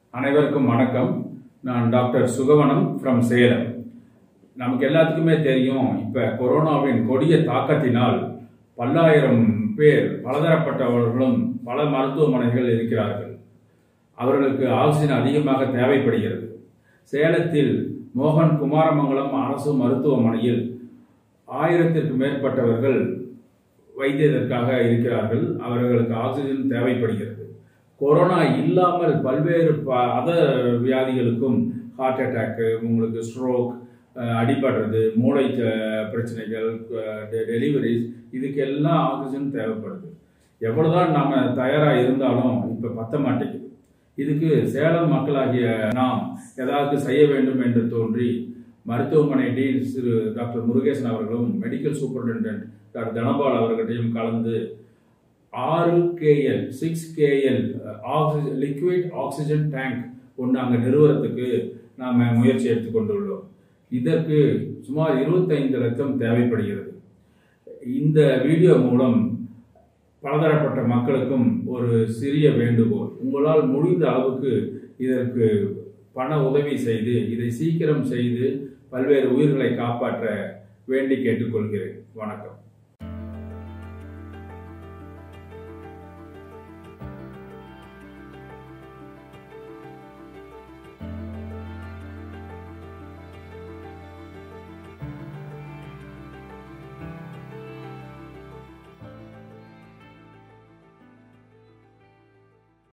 அனைவருக்கும் வணக்கம் நான் டாக்டர் சுகவனம் ஃப்ரம் சேலம் நமக்கு எல்லாத்துக்குமே தெரியும் இப்ப கொரோனாவின் கொடிய தாக்கத்தினால் பல்லாயிரம் பேர் பலதரப்பட்டவர்களும் பல மருத்துவமனைகள் இருக்கிறார்கள் அவர்களுக்கு ஆக்சிஜன் அதிகமாக தேவைப்படுகிறது சேலத்தில் மோகன் குமாரமங்கலம் அரசு மருத்துவமனையில் ஆயிரத்திற்கு மேற்பட்டவர்கள் வைத்தியதற்காக இருக்கிறார்கள் அவர்களுக்கு ஆக்சிஜன் தேவைப்படுகிறது கொரோனா இல்லாமல் பல்வேறு ப- அத வியாதிகளுக்கும் ஹார்ட் அட்டாக்கு உங்களுக்கு ஸ்ட்ரோக் அடிபடுறது மூளை அஹ், பிரச்சனைகள் டெலிவரிஸ் இதுக்கெல்லாம் ஆக்சிஜன் தேவைப்படுது எவ்வளவுதான் நாம தயாரா இருந்தாலும் இப்ப பத்த மாட்டேங்குது இதுக்கு சேலம் மக்களாகிய நாம் ஏதாவது செய்ய வேண்டும் என்று தோன்றி மருத்துவமனை டீன் திரு டாக்டர் முருகேசன் அவர்களும் மெடிக்கல் சூப்பரிண்டென்டென்ட் டாக்டர் தனபால் அவர்கிட்டையும் கலந்து ஆறு KL six KL oxygen liquid oxygen tank ஒன்று அங்கே நிறுவனத்துக்கு நாம் முயற்சி எடுத்துக்கொண்டுள்ளோம் இதற்கு சுமார் 25 லட்சம் தேவைப்படுகிறது இந்த வீடியோ மூலம் பலதரப்பட்ட மக்களுக்கும் ஒரு சிறிய வேண்டுகோள் உங்களால் முடிந்த அளவுக்கு இதற்கு பண உதவி செய்து இதை சீக்கிரம் செய்து பல்வேறு உயிர்களை காப்பாற்ற வேண்டி கேட்டுக்கொள்கிறேன் வணக்கம்